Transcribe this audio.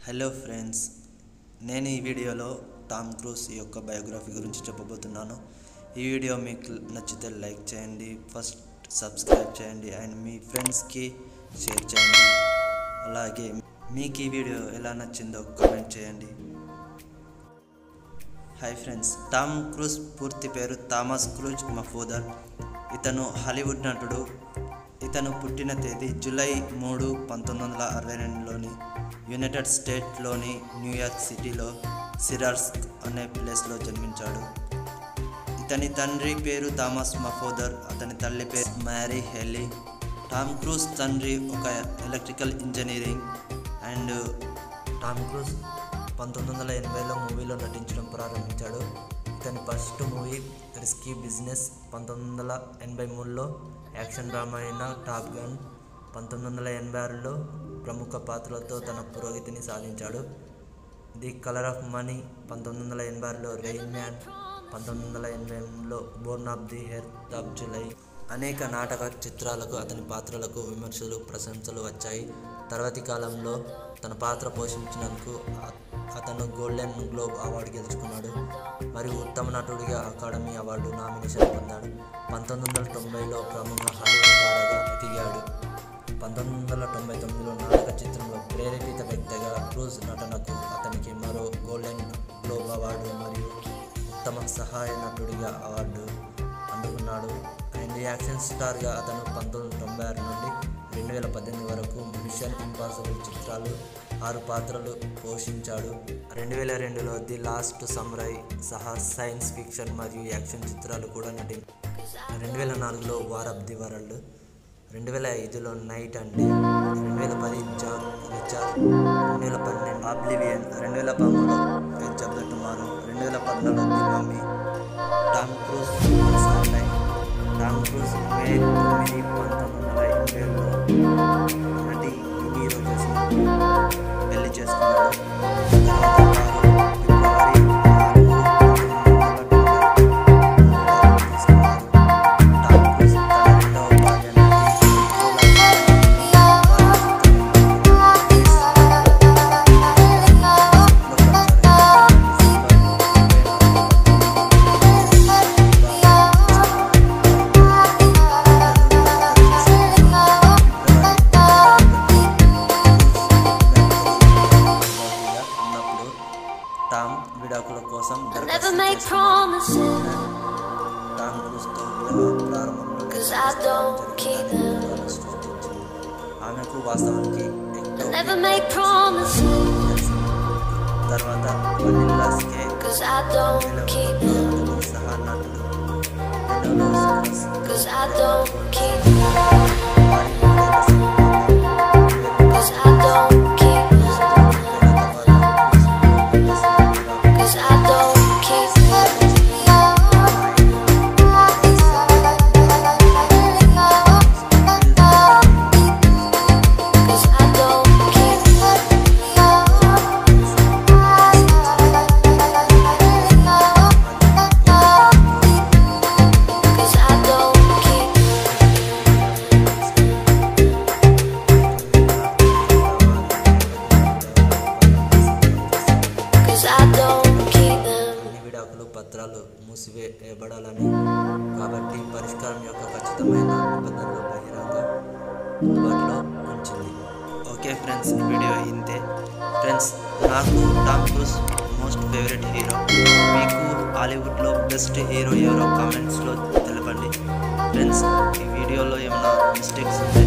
Hello friends నేను ఈ వీడియోలో టామ్ క్రూజ్ యొక్క బయోగ్రఫీ గురించి చెప్పబోతున్నాను ఈ వీడియో మీకు నచ్చితే లైక్ చేయండి ఫస్ట్ సబ్స్క్రైబ్ చేయండి అండ్ మీ ఫ్రెండ్స్కి షేర్ చేయండి అలాగే మీకు ఈ వీడియో ఎలా నచ్చిందో కామెంట్ చేయండి హాయ్ ఫ్రెండ్స్ టామ్ క్రూజ్ పూర్తి పేరు థామస్ క్రూజ్ మఫూదర్ ఇతను హాలీవుడ్ నటుడు ఇతను పుట్టిన తేదీ జూలై మూడు పంతొమ్మిది వందల అరవై రెండులోని యునైటెడ్ స్టేట్లోని న్యూయార్క్ సిటీలో సిరార్స్ అనే ప్లేస్లో జన్మించాడు ఇతని తండ్రి పేరు థామస్ మఫోదర్ అతని తల్లి పేరు మ్యారీ హెల్లీ టామ్ క్రూజ్ తండ్రి ఒక electrical engineering and Tom Cruise పంతొమ్మిది వందల ఎనభైలో మూవీలో నటించడం ప్రారంభించాడు ఇతని ఫస్ట్ మూవీ రిస్కీ బిజినెస్ పంతొమ్మిది వందల ఎనభై మూడులో యాక్షన్ డ్రామా అయిన టాప్ గన్ పంతొమ్మిది వందల ఎనభై ఆరులో ప్రముఖ పాత్రలతో తన పురోగతిని సాధించాడు ది కలర్ ఆఫ్ మనీ పంతొమ్మిది వందల ఎనభై ఆరులో రెయిన్ మ్యాన్ పంతొమ్మిది వందల ఎనభై ఎనిమిదిలో born of the fourth of July అనేక నాటక చిత్రాలకు అతని పాత్రలకు విమర్శలు ప్రశంసలు వచ్చాయి తర్వాతి కాలంలో తన పాత్ర పోషించినందుకు అ- అతను గోల్డెన్ గ్లోబ్ అవార్డు గెలుచుకున్నాడు మరియు ఉత్తమ నటుడిగా అకాడమీ అవార్డు నామినేషన్ పొందాడు పంతొమ్మిది వందల తొంభైలో ప్రముఖ హాలీవుడ్ తారగా ఎదిగాడు పంతొమ్మిది వందల తొంభై తొమ్మిదిలో నాటక చిత్రంలో ప్రేరేపిత వ్యక్తిగా క్రూజ్ నటనకు అతనికి మరో గోల్డెన్ గ్లోబ్ అవార్డు మరియు ఉత్తమ సహాయ నటుడిగా అవార్డు అందుకున్నాడు అండ్ యాక్షన్ స్టార్గా అతను పంతొమ్మిది వందల తొంభై ఆరు నుండి రెండు వేల పద్దెనిమిది వరకు మిషన్ ఇంపాసిబుల్ చిత్రాలు ఆరు పాత్రలు పోషించాడు రెండు వేల రెండులో ది లాస్ట్ సమ్రై సహా సైన్స్ ఫిక్షన్ మరియు యాక్షన్ చిత్రాలు కూడా నటించాడు రెండు వేల నాలుగులో వార్ ఆఫ్ ది వరల్డ్ రెండు వేల ఐదులో నైట్ అండ్ రెండు వేల పది జాబ్ రిచార్జ్ రెండు వేల పన్నెండు ఆబ్లివియన్ రెండు వేల పదమూడులో ఎడ్జ్ ఆఫ్ ద టుమారో రెండు వేల పద్నాలుగు ది మమ్మీ టామ్ క్రూజ్ లైన్ టామ్ క్రూజ్ మే తొమ్మిది పంతొమ్మిది వందల ఎనభై ఏడులో నటి హీరో చేసి పెళ్లి చేసుకున్నాడు తర్వాత వారు ఫిబ్రవరి నాలుగు పంతొమ్మిది వందల తొంభై తీసుకున్నారు టామ్ క్రూజ్ తన రెండవ భార్య నటి ఉన్నప్పుడు టామ్ విడాకుల కోసం Never దరఖాస్తు make చేసుకున్నాడు. promises, టామ్ క్రూజ్తో వివాహం ప్రారంభంలో 'cause I don't keep them. సృష్టించింది ఆమెకు వాస్తవానికి ఎక్కువ Never make promises, తెలిసింది. తర్వాత vanilla sky 'cause I don't keep them. సహా నటుడు ఎన్నో రోజులు 'Cause I don't keep them. వారి మూడేళ్ల సంబంధం 'Cause I don't keep them. తర్వాత 'Cause I don't keep them. 'Cause I don't keep them. 'Cause I don't keep Cause I don't keep them. అన్ని విడాకులు పత్రాలు మూసివేయబడాలని కాబట్టి పరిష్కారం యొక్క ఖచ్చితమైన నిబంధనలు బహిరంగ అందుబాటులో ఉంచింది ఓకే ఫ్రెండ్స్ ఈ వీడియో ఇంతే ఫ్రెండ్స్ నాకు Tom Cruise most favourite hero మీకు హాలీవుడ్లో బెస్ట్ హీరో ఎవరో కామెంట్స్లో తెలపండి ఫ్రెండ్స్ ఈ వీడియోలో ఏమైనా మిస్టేక్స్ ఉంటే